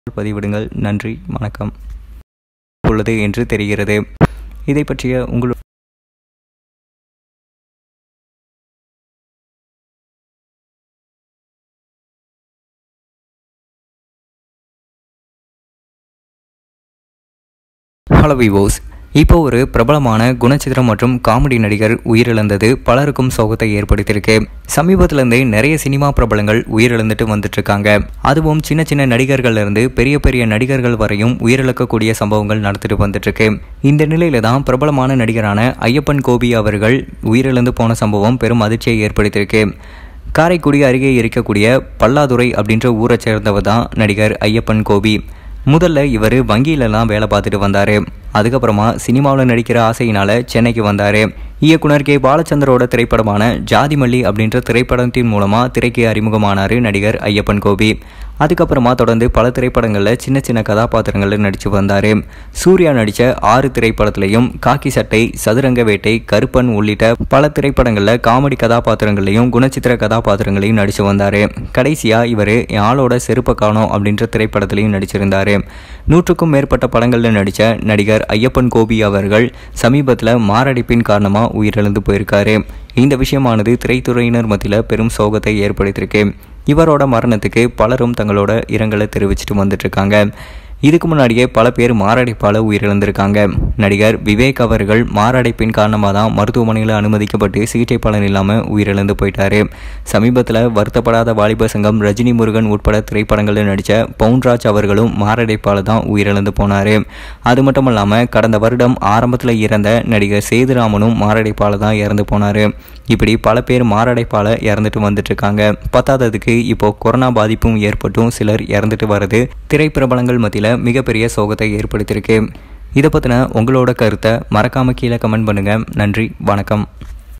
பதிவிடுங்கள் நன்றி வணக்கம் உள்ளது என்று தெரிகிறது இதை பற்றிய உங்கள் ஹலோ விவோஸ் இப்போ ஒரு பிரபலமான குணச்சித்திரம் மற்றும் காமெடி நடிகர் உயிரிழந்தது பலருக்கும் சோகத்தை ஏற்படுத்தியிருக்கு சமீபத்திலேருந்தே நிறைய சினிமா பிரபலங்கள் உயிரிழந்துட்டு வந்துட்டு இருக்காங்க அதுவும் சின்ன சின்ன நடிகர்கள்ல இருந்து பெரிய பெரிய நடிகர்கள் வரையும் உயிரிழக்கக்கூடிய சம்பவங்கள் நடந்துட்டு வந்துட்டு இருக்கு இந்த நிலையில தான் பிரபலமான நடிகரான ஐயப்பன் கோபி அவர்கள் உயிரிழந்து போன சம்பவம் பெரும் அதிர்ச்சியை ஏற்படுத்தியிருக்கு காரைக்குடி அருகே இருக்கக்கூடிய பல்லாதுறை அப்படின்ற ஊரை சேர்ந்தவர் தான் நடிகர் ஐயப்பன் கோபி முதல்ல இவர் வங்கியிலலாம் வேலை பார்த்துட்டு வந்தார் அதுக்கப்புறமா சினிமாவில் நடிக்கிற ஆசையினால் சென்னைக்கு வந்தார் இயக்குனர் கே பாலச்சந்தரோட திரைப்படமான ஜாதிமல்லி அப்படின்ற திரைப்படத்தின் மூலமாக திரைக்கு அறிமுகமானார் நடிகர் ஐயப்பன் கோபி அதுக்கப்புறமா தொடர்ந்து பல திரைப்படங்களில் சின்ன சின்ன கதாபாத்திரங்களில் நடித்து வந்தார் சூர்யா நடித்த ஆறு திரைப்படத்திலையும் காக்கி சட்டை சதுரங்க வேட்டை கருப்பன் உள்ளிட்ட பல திரைப்படங்களில் காமெடி கதாபாத்திரங்களையும் குணச்சித்திர கதாபாத்திரங்களையும் நடித்து வந்தார் கடைசியாக இவர் ஆளோட செருப்ப காணோம் அப்படின்ற திரைப்படத்திலையும் நடிச்சிருந்தார் நூற்றுக்கும் மேற்பட்ட படங்களில் நடித்த நடிகர் ஐயப்பன் கோபி அவர்கள் சமீபத்தில் மாரடைப்பின் காரணமாக உயிரிழந்து போயிருக்காரு இந்த விஷயமானது திரைத்துறையினர் மத்தியில் பெரும் சோகத்தை ஏற்படுத்தியிருக்கு இவரோட மரணத்துக்கு பலரும் தங்களோட இரங்கலை தெரிவிச்சிட்டு வந்துட்டு இருக்காங்க இதுக்கு முன்னாடியே பல பேர் மாரடைப்பால் உயிரிழந்திருக்காங்க நடிகர் விவேக் அவர்கள் மாரடைப்பின் காரணமாக தான் மருத்துவமனையில் அனுமதிக்கப்பட்டு சிகிச்சை பலன் இல்லாமல் உயிரிழந்து போயிட்டாரு சமீபத்தில் வருத்தப்படாத வாலிப சங்கம் ரஜினி முருகன் உட்பட திரைப்படங்களில் நடித்த பவுன்ராஜ் அவர்களும் மாரடைப்பால் தான் உயிரிழந்து போனார் அது மட்டும் இல்லாமல் கடந்த வருடம் ஆரம்பத்தில் இறந்த நடிகர் சேதுராமனும் மாரடைப்பால் தான் இறந்து போனார் இப்படி பல பேர் மாரடைப்பால் இறந்துட்டு வந்துட்டு இருக்காங்க பத்தாததுக்கு இப்போ கொரோனா பாதிப்பும் ஏற்பட்டும் சிலர் இறந்துட்டு வருது திரைப்பிரபலங்கள் மத்தியில் மிகப்பெரிய சோகத்தை ஏற்படுத்தியிருக்கு இதை பற்றின உங்களோட கருத்தை மறக்காமல் கீழே கமெண்ட் பண்ணுங்கள் நன்றி வணக்கம்